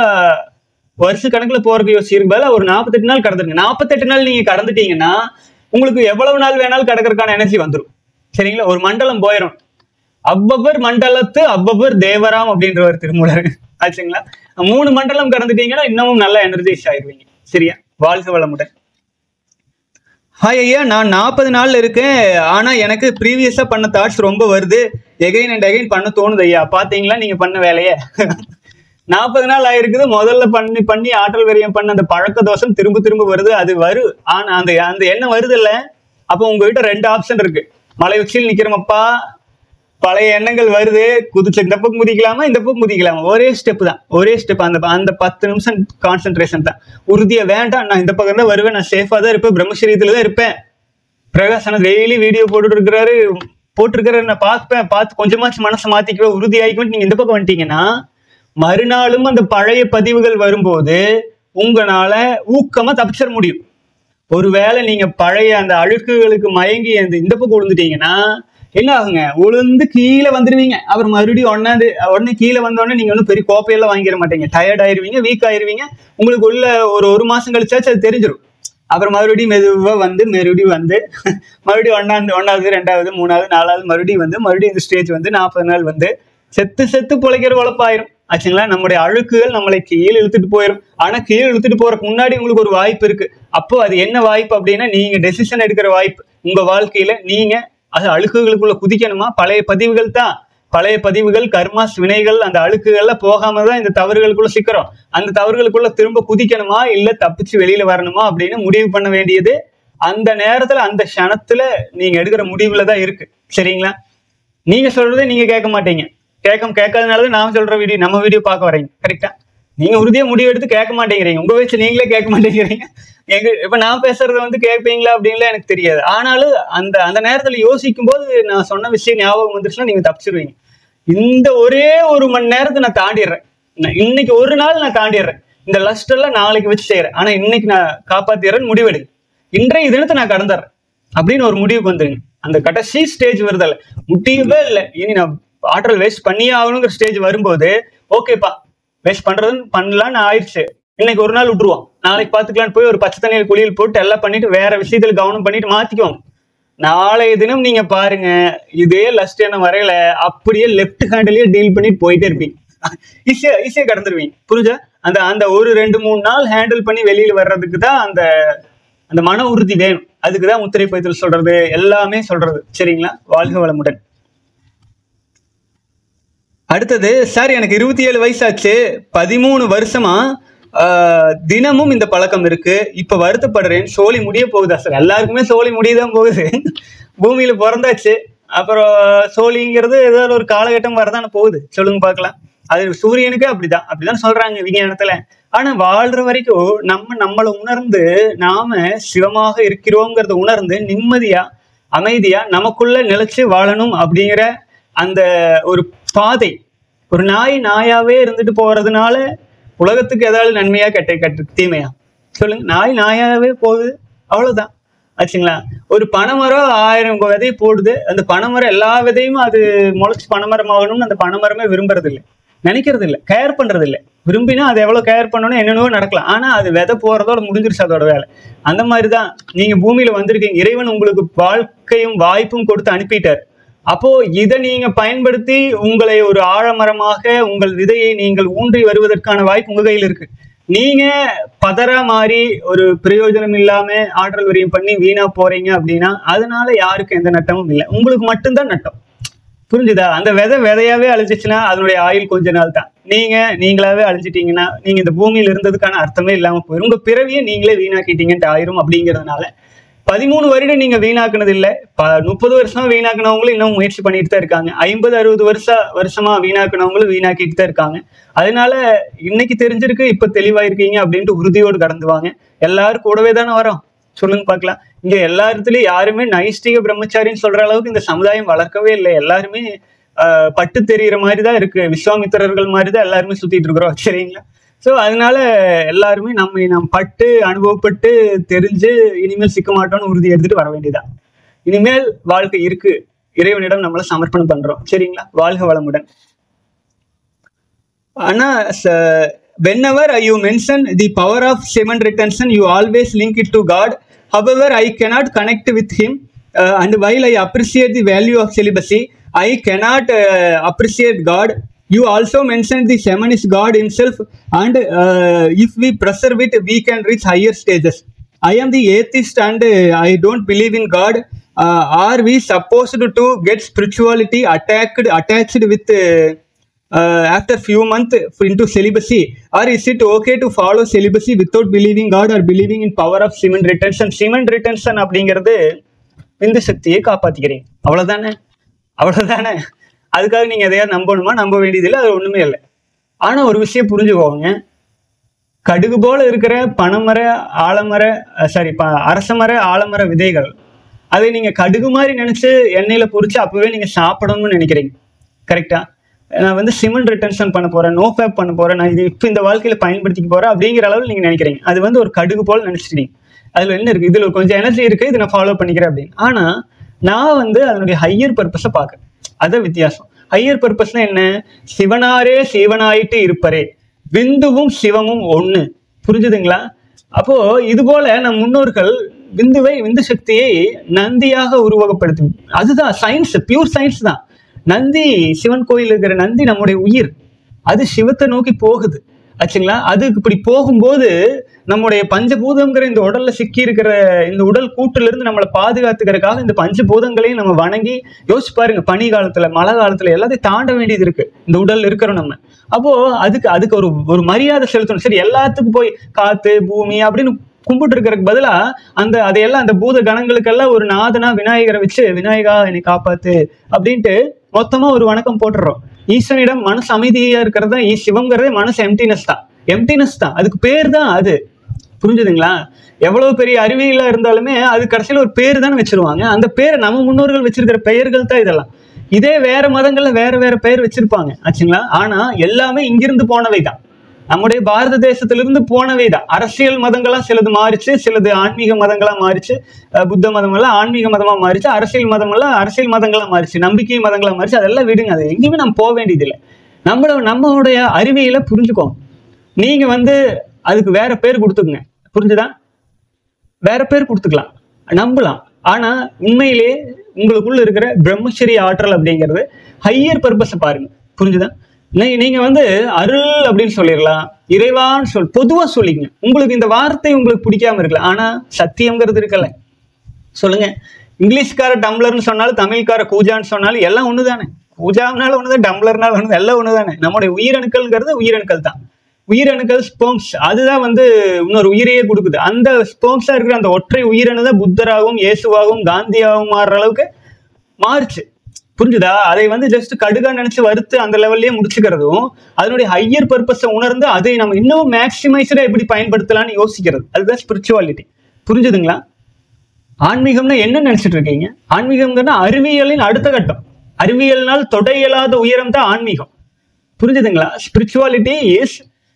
வருஷ கணக்குல போறதுக்கு யோசிச்சிருக்கு பதிலா ஒரு நாற்பத்தெட்டு நாள் கடந்துருங்க நாற்பத்தெட்டு நாள் நீங்க கடந்துட்டீங்கன்னா உங்களுக்கு எவ்வளவு நாள் வேணாலும் கடக்கறதுக்கான எனர்ஜி வந்துடும் சரிங்களா ஒரு மண்டலம் போயிடும் அவ்வவர் மண்டலத்து அவ்வவர் தேவராம் அப்படின்றவர் திருமூலர் ஆச்சுங்களா மூணு மண்டலம் கடந்துட்டீங்கன்னா இன்னமும் நல்ல எனர்ஜைஸ் ஆயிருவீங்க சரியா வாழ்க வளமுடன் ஹாய் ஐயா நான் நாற்பது நாள்ல இருக்கேன் ஆனா எனக்கு ப்ரீவியஸா பண்ண தாட்ஸ் ரொம்ப வருது எகைன் அண்ட் எகைன் பண்ண தோணுது ஐயா பாத்தீங்களா நீங்க பண்ண வேலையை நாற்பது நாள் ஆயிருக்குது முதல்ல பண்ணி பண்ணி ஆற்றல் விரயம் பண்ண அந்த பழக்க தோஷம் திரும்ப திரும்ப வருது அது வரு ஆனா அந்த அந்த எண்ணம் வருது இல்ல அப்போ உங்ககிட்ட ரெண்டு ஆப்ஷன் இருக்கு மலை உச்சியில் நிக்கிறோமப்பா பழைய எண்ணங்கள் வருது குதிச்சு இந்த பக்கம் குதிக்கலாமா இந்த பக்கம் குதிக்கலாமா ஒரே ஸ்டெப் தான் ஒரே ஸ்டெப் அந்த அந்த பத்து நிமிஷம் கான்சென்ட்ரேஷன் தான் உறுதியா வேண்டாம் நான் இந்த பக்கம் தான் வருவேன் நான் சேஃபா தான் இருப்பேன் பிரம்மசரீரத்துல தான் இருப்பேன் பிரகாசன டெய்லி வீடியோ போட்டுட்டு இருக்கிறாரு போட்டிருக்கிறாரு நான் பார்ப்பேன் பார்த்து கொஞ்சமாச்சும் மனசை மாத்திக்குவேன் உறுதியாகிக்குவேன் நீங்க இந்த பக்கம் வந்துட்டீங்கன்னா மறுநாளும் அந்த பழைய பதிவுகள் வரும்போது உங்களால ஊக்கமா தப்பிச்சிட முடியும் ஒருவேளை நீங்க பழைய அந்த அழுக்குகளுக்கு மயங்கி அந்த இந்த பக்கம் விழுந்துட்டீங்கன்னா என்ன ஆகுங்க உளுந்து கீழே வந்துருவீங்க அப்புறம் மறுபடியும் ஒன்னாந்து உடனே கீழே வந்தோடனே நீங்க ஒன்றும் பெரிய கோப்பையெல்லாம் வாங்கிட மாட்டீங்க டயர்ட் ஆயிருவீங்க வீக் ஆயிருவீங்க உங்களுக்கு உள்ள ஒரு ஒரு மாசம் கழிச்சாச்சு அது தெரிஞ்சிடும் அப்புறம் மறுபடியும் மெதுவாக வந்து மறுபடியும் வந்து மறுபடியும் ஒன்னாவது ஒன்றாவது ரெண்டாவது மூணாவது நாலாவது மறுபடியும் வந்து மறுபடியும் இந்த ஸ்டேஜ் வந்து நாற்பது நாள் வந்து செத்து செத்து பிழைக்கிற உழப்பாயிரும் ஆச்சுங்களா நம்முடைய அழுக்குகள் நம்மளை கீழே இழுத்துட்டு போயிடும் ஆனா கீழே இழுத்துட்டு போறதுக்கு முன்னாடி உங்களுக்கு ஒரு வாய்ப்பு இருக்கு அப்போ அது என்ன வாய்ப்பு அப்படின்னா நீங்க டெசிஷன் எடுக்கிற வாய்ப்பு உங்க வாழ்க்கையில நீங்க அது அழுக்குகளுக்குள்ள குதிக்கணுமா பழைய பதிவுகள் தான் பழைய பதிவுகள் கர்மாஸ் வினைகள் அந்த அழுக்குகள்ல போகாம தான் இந்த தவறுகளுக்குள்ள சிக்கிறோம் அந்த தவறுகளுக்குள்ள திரும்ப குதிக்கணுமா இல்ல தப்பிச்சு வெளியில வரணுமா அப்படின்னு முடிவு பண்ண வேண்டியது அந்த நேரத்துல அந்த க்ஷணத்துல நீங்க எடுக்கிற முடிவுல தான் இருக்கு சரிங்களா நீங்க சொல்றதை நீங்க கேட்க மாட்டீங்க கேட்க கேட்காதனால நான் சொல்ற வீடியோ நம்ம வீடியோ பார்க்க வரீங்க கரெக்டா நீங்க உறுதியா முடிவு எடுத்து கேட்க மாட்டேங்கிறீங்க உங்க வயசு நீங்களே கேட்க மாட்டேங்கிறீங்க எங்க இப்ப நான் பேசுறத வந்து கேட்பீங்களா அப்படின்லாம் எனக்கு தெரியாது ஆனாலும் அந்த அந்த நேரத்துல யோசிக்கும் போது நான் சொன்ன விஷயம் ஞாபகம் வந்துருச்சுன்னா நீங்க தப்பிச்சிருவீங்க இந்த ஒரே ஒரு மணி நேரத்தை நான் தாண்டிடுறேன் நான் இன்னைக்கு ஒரு நாள் நான் தாண்டிடுறேன் இந்த லஸ்ட் எல்லாம் நாளைக்கு வச்சு செய்யறேன் ஆனா இன்னைக்கு நான் காப்பாத்திடுறேன்னு முடிவெடுங்க இன்றைய தினத்தை நான் கடந்துடுறேன் அப்படின்னு ஒரு முடிவுக்கு வந்துருங்க அந்த கடைசி ஸ்டேஜ் வருதல்ல முடியவே இல்லை இனி நான் ஆற்றல் வேஸ்ட் பண்ணியே ஆகணுங்கிற ஸ்டேஜ் வரும்போது ஓகேப்பா வேஸ்ட் பண்றதுன்னு பண்ணலான்னு ஆயிடுச்சு இன்னைக்கு ஒரு நாள் விட்டுருவோம் நாளைக்கு பாத்துக்கலாம்னு போய் ஒரு பச்சை தண்ணியில் குளியல் போட்டு எல்லாம் பண்ணிட்டு வேற விஷயத்துல கவனம் பண்ணிட்டு மாத்திக்குவோம் நாளைய தினம் நீங்க பாருங்க இதே லஸ்ட் என்ன வரையில அப்படியே லெஃப்ட் ஹேண்ட்லயே டீல் பண்ணிட்டு போயிட்டே இருப்பீங்க ஈஸியா ஈஸியா கடந்துருவீங்க புரிஞ்சா அந்த அந்த ஒரு ரெண்டு மூணு நாள் ஹேண்டில் பண்ணி வெளியில வர்றதுக்கு தான் அந்த அந்த மன உறுதி வேணும் அதுக்கு தான் முத்திரை பயத்தில் சொல்றது எல்லாமே சொல்றது சரிங்களா வாழ்க வளமுடன் அடுத்தது சார் எனக்கு இருபத்தி ஏழு வயசாச்சு பதிமூணு வருஷமா ஆஹ், தினமும் இந்த பழக்கம் இருக்கு இப்ப வருத்தப்படுறேன் சோழி முடிய போகுதா சார் எல்லாருக்குமே சோழி முடியதான் போகுது பூமியில பிறந்தாச்சு அப்புறம் சோழிங்கிறது ஏதோ ஒரு காலகட்டம் வரதானே போகுது சொல்லுங்க பார்க்கலாம் அது சூரியனுக்கு அப்படிதான் அப்படிதான் சொல்றாங்க விஞ்ஞானத்துல ஆனா வாழ்ற வரைக்கும் நம்ம நம்மளை உணர்ந்து நாம சிவமாக இருக்கிறோங்கிறத உணர்ந்து நிம்மதியா அமைதியா நமக்குள்ள நிலைச்சு வாழணும் அப்படிங்கிற அந்த ஒரு பாதை ஒரு நாய் நாயாவே இருந்துட்டு போறதுனால உலகத்துக்கு ஏதாவது நன்மையா கெட்ட கெட்ட தீமையா சொல்லுங்க நாய் நாயாவே போகுது அவ்வளவுதான் ஆச்சுங்களா ஒரு பனைமரம் ஆயிரம் விதை போடுது அந்த பனைமரம் எல்லா விதையும் அது முளைச்சு பனைமரம் ஆகணும்னு அந்த பனைமரமே விரும்புறது இல்லை நினைக்கிறது இல்லை கேர் பண்றது இல்லை விரும்பினா அது எவ்வளவு கேர் பண்ணணும் என்னென்னவோ நடக்கலாம் ஆனா அது விதை போறதோட முடிஞ்சிருச்சு அதோட வேலை அந்த மாதிரி தான் நீங்க பூமியில வந்திருக்கீங்க இறைவன் உங்களுக்கு வாழ்க்கையும் வாய்ப்பும் கொடுத்து அனுப்பிட்டார் அப்போ இதை நீங்க பயன்படுத்தி உங்களை ஒரு ஆழமரமாக உங்கள் விதையை நீங்கள் ஊன்றி வருவதற்கான வாய்ப்பு உங்க கையில் இருக்கு நீங்க பதற மாதிரி ஒரு பிரயோஜனம் இல்லாம ஆற்றல் வரியம் பண்ணி வீணா போறீங்க அப்படின்னா அதனால யாருக்கும் எந்த நட்டமும் இல்லை உங்களுக்கு மட்டும்தான் நட்டம் புரிஞ்சுதா அந்த விதை விதையாவே அழிஞ்சிச்சுன்னா அதனுடைய ஆயுள் கொஞ்ச நாள் தான் நீங்க நீங்களாவே அழிஞ்சிட்டீங்கன்னா நீங்க இந்த பூமியில இருந்ததுக்கான அர்த்தமே இல்லாம போயிடும் உங்க பிறவியை நீங்களே வீணாக்கிட்டீங்கன்ட்டு ஆயிரும் அப்படிங்கிறதுனால பதிமூணு வருடம் நீங்க வீணாக்குனது இல்ல ப முப்பது வருஷமா வீணாக்குனவங்களும் இன்னும் முயற்சி பண்ணிட்டு தான் இருக்காங்க ஐம்பது அறுபது வருஷ வருஷமா வீணாக்குனவங்களும் வீணாக்கிட்டு தான் இருக்காங்க அதனால இன்னைக்கு தெரிஞ்சிருக்கு இப்ப தெளிவா இருக்கீங்க அப்படின்ட்டு உறுதியோடு கடந்து வாங்க எல்லாரும் கூடவே தானே வரோம் சொல்லுங்க பார்க்கலாம் இங்க எல்லா இடத்துலயும் யாருமே நைஷ்டிக பிரம்மச்சாரின்னு சொல்ற அளவுக்கு இந்த சமுதாயம் வளர்க்கவே இல்லை எல்லாருமே ஆஹ், பட்டு தெரியிற மாதிரி தான் இருக்கு விஸ்வாமித்திரர்கள் மாதிரி தான் எல்லாருமே சுத்திட்டு இருக்கிறோம் சரிங்களா ஸோ அதனால எல்லாருமே நம்ம நம்ம பட்டு அனுபவப்பட்டு தெரிஞ்சு இனிமேல் சிக்க மாட்டோம்னு உறுதி எடுத்துட்டு வர வேண்டியதா இனிமேல் வாழ்க்கை இருக்கு இறைவனிடம் நம்மள சமர்ப்பணம் பண்றோம் சரிங்களா வாழ்க வளமுடன் ஆனா whenever you mention the power of semen retention you always link it to god however i cannot connect with him uh, and while i appreciate the value of celibacy i cannot uh, appreciate god you also mentioned the semen is god himself and uh, if we preserve it we can reach higher stages i am the atheist and uh, i don't believe in god uh, are we supposed to get spirituality attacked attached with uh, uh, after few months into celibacy or is it okay to follow celibacy without believing god or believing in power of semen retention semen retention அப்படிங்கிறது விந்து சக்தியை காப்பாத்திக்கிறீங்க அவ்வளவுதானே அவ்வளவுதானே அதுக்காக நீங்க எதையாவது நம்பணுமா நம்ப வேண்டியதில்லை அது ஒண்ணுமே இல்லை ஆனா ஒரு விஷயம் புரிஞ்சுக்கோங்க கடுகு போல இருக்கிற பனைமர ஆலமர சாரி அரசமர ஆலமர விதைகள் அதை நீங்க கடுகு மாதிரி நினைச்சு எண்ணெயில பொரிச்சு அப்பவே நீங்க சாப்பிடணும்னு நினைக்கிறீங்க கரெக்டா நான் வந்து சிமெண்ட் ரிட்டன்ஷன் பண்ண போறேன் நோ ஃபேப் பண்ண போறேன் நான் இது இப்போ இந்த வாழ்க்கையில பயன்படுத்திக்க போறேன் அப்படிங்கிற அளவில் நீங்க நினைக்கிறீங்க அது வந்து ஒரு கடுகு போல நினைச்சிட்டீங்க அதுல என்ன இருக்கு இதுல கொஞ்சம் எனர்ஜி இருக்கு இதை நான் ஃபாலோ பண்ணிக்கிறேன் அப்படின்னு ஆனா நான் வந்து அதனுடைய ஹையர் பர்பஸை பார்க்கறேன் அதான் வித்தியாசம் ஹையர் பர்பஸ்னா என்ன சிவனாரே சிவனாயிட்டு இருப்பரே விந்துவும் சிவமும் ஒண்ணு புரிஞ்சுதுங்களா அப்போ இது போல நம் முன்னோர்கள் விந்துவை விந்து சக்தியை நந்தியாக உருவகப்படுத்தி அதுதான் சயின்ஸ் பியூர் சயின்ஸ் தான் நந்தி சிவன் கோயில் இருக்கிற நந்தி நம்முடைய உயிர் அது சிவத்தை நோக்கி போகுது ஆச்சுங்களா அது இப்படி போகும்போது நம்முடைய பஞ்சபூதங்கிற இந்த உடல்ல சிக்கி இருக்கிற இந்த உடல் கூட்டுல இருந்து நம்மளை பாதுகாத்துக்கிறதுக்காக இந்த பஞ்சபூதங்களையும் நம்ம வணங்கி யோசிச்சு பாருங்க பனி காலத்துல மழை காலத்துல எல்லாத்தையும் தாண்ட வேண்டியது இருக்கு இந்த உடல் இருக்கிறோம் நம்ம அப்போ அதுக்கு அதுக்கு ஒரு ஒரு மரியாதை செலுத்தணும் சரி எல்லாத்துக்கும் போய் காத்து பூமி அப்படின்னு கும்பிட்டு இருக்கிறதுக்கு பதிலா அந்த அதையெல்லாம் அந்த பூத கணங்களுக்கெல்லாம் ஒரு நாதனா விநாயகரை வச்சு விநாயகா என்னை காப்பாத்து அப்படின்ட்டு மொத்தமா ஒரு வணக்கம் போட்டுடுறோம் ஈஸ்வனிடம் மனசு அமைதியா இருக்கிறது தான் சிவங்கிறதே மனசு எம்டினஸ் தான் எம்டினஸ் தான் அதுக்கு பேர் தான் அது புரிஞ்சுதுங்களா எவ்வளவு பெரிய அறிவியலா இருந்தாலுமே அது கடைசியில ஒரு பேர் தானே வச்சிருவாங்க அந்த பேரை நம்ம முன்னோர்கள் வச்சிருக்கிற பெயர்கள் தான் இதெல்லாம் இதே வேற மதங்கள்ல வேற வேற பெயர் வச்சிருப்பாங்க ஆச்சுங்களா ஆனா எல்லாமே இங்கிருந்து போனவை தான் நம்முடைய பாரத தேசத்திலிருந்து போனவை தான் அரசியல் மதங்களா சிலது மாறிச்சு சிலது ஆன்மீக மதங்களா மாறிச்சு அஹ் புத்த மதம் எல்லாம் ஆன்மீக மதமா மாறிச்சு அரசியல் மதம் எல்லாம் அரசியல் மதங்களா மாறிச்சு நம்பிக்கை மதங்களா மாறிச்சு அதெல்லாம் விடுங்க அது எங்கேயுமே நம்ம போக வேண்டியதில்லை நம்மள நம்மளுடைய அறிவியலை புரிஞ்சுக்கோங்க நீங்க வந்து அதுக்கு வேற பேர் கொடுத்துக்குங்க புரிஞ்சுதா வேற பேர் கொடுத்துக்கலாம் நம்பலாம் ஆனா உண்மையிலே உங்களுக்குள்ள இருக்கிற பிரம்மச்சரிய ஆற்றல் அப்படிங்கிறது ஹையர் பர்பஸை பாருங்க புரிஞ்சுதா நீ- நீங்க வந்து அருள் அப்படின்னு சொல்லிடலாம் இறைவான்னு சொல் பொதுவா சொல்லிக்கங்க உங்களுக்கு இந்த வார்த்தை உங்களுக்கு பிடிக்காம இருக்கலாம் ஆனா சத்தியம்ங்கிறது இருக்கல சொல்லுங்க இங்கிலீஷ்கார டம்ளர்னு சொன்னாலும் தமிழ்கார கூஜான்னு சொன்னாலும் எல்லாம் ஒண்ணுதானே கூஜானாலும் ஒண்ணுதான் டம்ளர்னாலும் ஒண்ணு எல்லாம் ஒண்ணுதானே நம்முடைய உயிரணுக்கள்ங்கிறது உயிரணுக்கள் தான் உயிரணுக்கள் ஸ்போம்ஸ் அதுதான் வந்து இன்னொரு உயிரையே கொடுக்குது அந்த ஸ்போம்ஸா இருக்கிற அந்த ஒற்றை உயிரணு தான் புத்தராகவும் இயேசுவாகவும் காந்தியாகவும் மாறுற அளவுக்கு மாறுச்சு புரிஞ்சுதா அதை வந்து ஜஸ்ட் கடுகா நினைச்சு வறுத்து அந்த லெவல்லயே முடிச்சுக்கிறதும் அதனுடைய ஹையர் பர்பஸை உணர்ந்து அதை நம்ம இன்னும் மேக்சிமைஸ்டா எப்படி பயன்படுத்தலாம்னு யோசிக்கிறது அதுதான் ஸ்பிரிச்சுவாலிட்டி புரிஞ்சுதுங்களா ஆன்மீகம்னா என்ன நினைச்சிட்டு இருக்கீங்க ஆன்மீகம்னா அறிவியலின் அடுத்த கட்டம் அறிவியல்னால் தொட இயலாத உயரம் தான் ஆன்மீகம் புரிஞ்சுதுங்களா spirituality is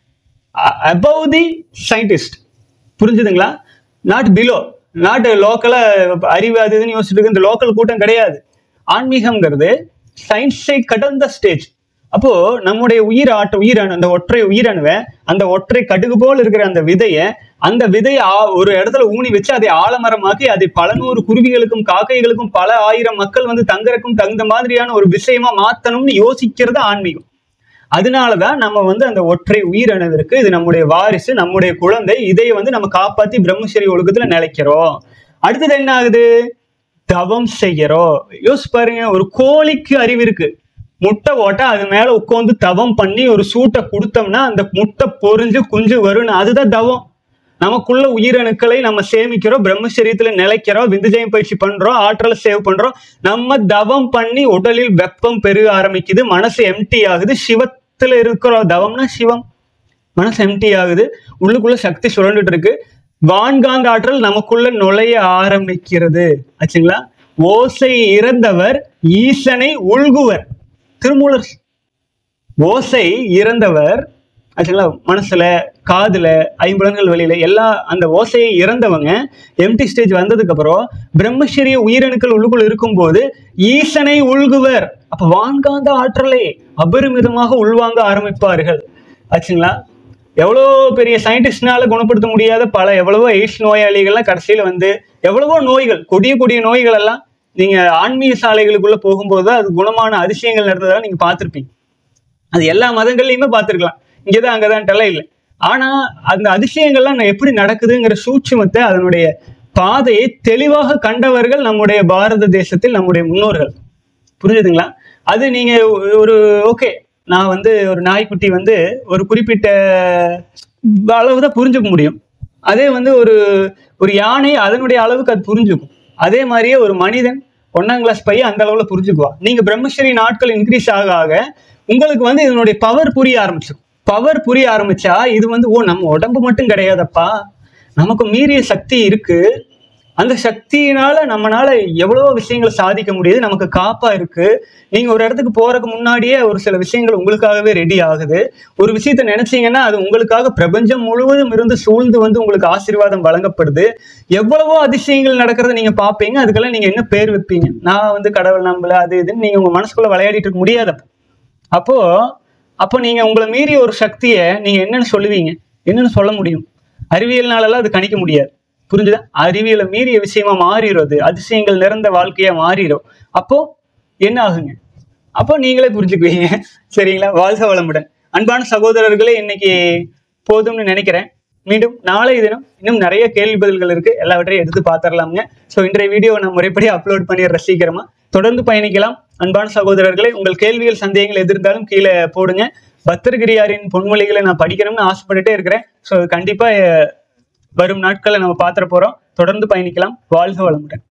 above the scientist புரிஞ்சுதுங்களா நாட் பிலோ நாட் லோக்கலா அறிவு அது இதுன்னு யோசிச்சுட்டு இருக்கு இந்த லோக்கல் கூட்டம் கிடையாது ஆன்மீகம்ங்கிறது சயின்ஸை கடந்த ஸ்டேஜ் அப்போ நம்முடைய உயிர் ஆட்ட உயிரணு அந்த ஒற்றை உயிரணுவை அந்த ஒற்றை கடுகு போல் இருக்கிற அந்த விதையை அந்த விதையை ஆ- ஒரு இடத்துல ஊனி வச்சு அதை ஆலமரமாக்கி அதை பல நூறு குருவிகளுக்கும் காக்கைகளுக்கும் பல ஆயிரம் மக்கள் வந்து தங்குறதுக்கும் தகுந்த மாதிரியான ஒரு விஷயமா மாத்தணும்னு யோசிக்கிறது ஆன்மீகம் அதனாலதான் நம்ம வந்து அந்த ஒற்றை உயிரணுவிற்கு இது நம்முடைய வாரிசு நம்முடைய குழந்தை இதை வந்து நம்ம காப்பாத்தி பிரம்மச்சரி ஒழுக்கத்துல நிலைக்கிறோம் அடுத்தது என்ன ஆகுது தவம் செய்யறோம் யோசிச்சு பாருங்க ஒரு கோழிக்கு அறிவு இருக்கு முட்டை ஓட்ட அது மேல உட்காந்து தவம் பண்ணி ஒரு சூட்டை கொடுத்தோம்னா அந்த முட்டை பொரிஞ்சு குஞ்சு வரும்னு அதுதான் தவம் நமக்குள்ள உயிரணுக்களை நம்ம சேமிக்கிறோம் பிரம்மச்சரியத்துல நிலைக்கிறோம் விந்துஜயம் பயிற்சி பண்றோம் ஆற்றலை சேவ் பண்றோம் நம்ம தவம் பண்ணி உடலில் வெப்பம் பெருக ஆரம்பிக்குது மனசு எம்டி ஆகுது சிவத்துல இருக்கிறோம் தவம்னா சிவம் மனசு எம்டி ஆகுது உள்ளுக்குள்ள சக்தி சுழண்டுட்டு இருக்கு வான்காந்த ஆற்றல் நமக்குள்ள நுழைய ஆரம்பிக்கிறது ஆச்சுங்களா ஓசை இறந்தவர் ஈசனை உள்குவர் திருமூலர் ஓசை இறந்தவர் ஆச்சுங்களா மனசுல காதுல ஐம்புலன்கள் வெளியில எல்லா அந்த ஓசையை இறந்தவங்க எம்டி ஸ்டேஜ் வந்ததுக்கு அப்புறம் பிரம்மச்சரிய உயிரணுக்கள் உள்ளுக்குள் இருக்கும்போது ஈசனை உள்குவர் அப்ப வான்காந்த ஆற்றலை அபரிமிதமாக உள்வாங்க ஆரம்பிப்பார்கள் ஆச்சுங்களா எவ்வளோ பெரிய சயின்டிஸ்ட்னால குணப்படுத்த முடியாத பல எவ்வளவோ எய்ட்ஸ் நோயாளிகள்லாம் கடைசியில வந்து எவ்வளவோ நோய்கள் கொடிய கொடிய நோய்கள் எல்லாம் நீங்க ஆன்மீக சாலைகளுக்குள்ள போகும்போது அது குணமான அதிசயங்கள் நடந்ததா நீங்க பார்த்திருப்பீங்க அது எல்லா மதங்கள்லயுமே பார்த்திருக்கலாம் இங்கதான் அங்கதான்ட்டெல்லாம் இல்லை ஆனா அந்த அதிசயங்கள்லாம் நான் எப்படி நடக்குதுங்கிற சூட்சுமத்தை அதனுடைய பாதையை தெளிவாக கண்டவர்கள் நம்முடைய பாரத தேசத்தில் நம்முடைய முன்னோர்கள் புரிஞ்சுதுங்களா அது நீங்க ஒரு ஓகே நான் வந்து ஒரு நாய்க்குட்டி வந்து ஒரு குறிப்பிட்ட அளவு தான் புரிஞ்சுக்க முடியும் அதே வந்து ஒரு ஒரு யானை அதனுடைய அளவுக்கு அது புரிஞ்சுக்கும் அதே மாதிரியே ஒரு மனிதன் ஒன்னாம் கிளாஸ் பையன் அந்த அளவுல புரிஞ்சுக்குவான் நீங்க பிரம்மச்சரி நாட்கள் இன்க்ரீஸ் ஆக ஆக உங்களுக்கு வந்து இதனுடைய பவர் புரிய ஆரம்பிச்சிடும் பவர் புரிய ஆரம்பிச்சா இது வந்து ஓ நம்ம உடம்பு மட்டும் கிடையாதப்பா நமக்கு மீறிய சக்தி இருக்கு அந்த சக்தியினால நம்மனால எவ்வளவோ விஷயங்களை சாதிக்க முடியுது நமக்கு காப்பா இருக்கு நீங்க ஒரு இடத்துக்கு போறதுக்கு முன்னாடியே ஒரு சில விஷயங்கள் உங்களுக்காகவே ரெடி ஆகுது ஒரு விஷயத்த நினைச்சீங்கன்னா அது உங்களுக்காக பிரபஞ்சம் முழுவதும் இருந்து சூழ்ந்து வந்து உங்களுக்கு ஆசீர்வாதம் வழங்கப்படுது எவ்வளவோ அதிசயங்கள் நடக்கிறத நீங்க பாப்பீங்க அதுக்கெல்லாம் நீங்க என்ன பேர் வைப்பீங்க நான் வந்து கடவுள் நம்பல அது இதுன்னு நீங்க உங்க மனசுக்குள்ள விளையாடிட்டு இருக்க முடியாதப்ப அப்போ அப்போ நீங்க உங்களை மீறிய ஒரு சக்தியை நீங்க என்னன்னு சொல்லுவீங்க என்னன்னு சொல்ல முடியும் அறிவியல்னாலலாம் அது கணிக்க முடியாது புரிஞ்சுதா அறிவியலை மீறிய விஷயமா மாறிடுறது அதிசயங்கள் நிறைந்த வாழ்க்கையா மாறிடும் அப்போ என்ன ஆகுங்க அப்போ நீங்களே புரிஞ்சுக்குவீங்க சரிங்களா வாழ்க வளமுடன் அன்பான சகோதரர்களே இன்னைக்கு போதும்னு நினைக்கிறேன் மீண்டும் நாளை தினம் இன்னும் நிறைய கேள்வி பதில்கள் இருக்கு எல்லாவற்றையும் எடுத்து பார்த்துடலாமுங்க ஸோ இன்றைய வீடியோ நான் முறைப்படி அப்லோட் பண்ணிடுற சீக்கிரமா தொடர்ந்து பயணிக்கலாம் அன்பான சகோதரர்களே உங்கள் கேள்விகள் சந்தேகங்கள் எது இருந்தாலும் கீழே போடுங்க பத்திரகிரியாரின் பொன்மொழிகளை நான் படிக்கணும்னு ஆசைப்பட்டுட்டே இருக்கிறேன் ஸோ கண்டிப்பா அஹ், வரும் நாட்களை நம்ம பார்த்துட போறோம் தொடர்ந்து பயணிக்கலாம் வாழ்க வளமுடன்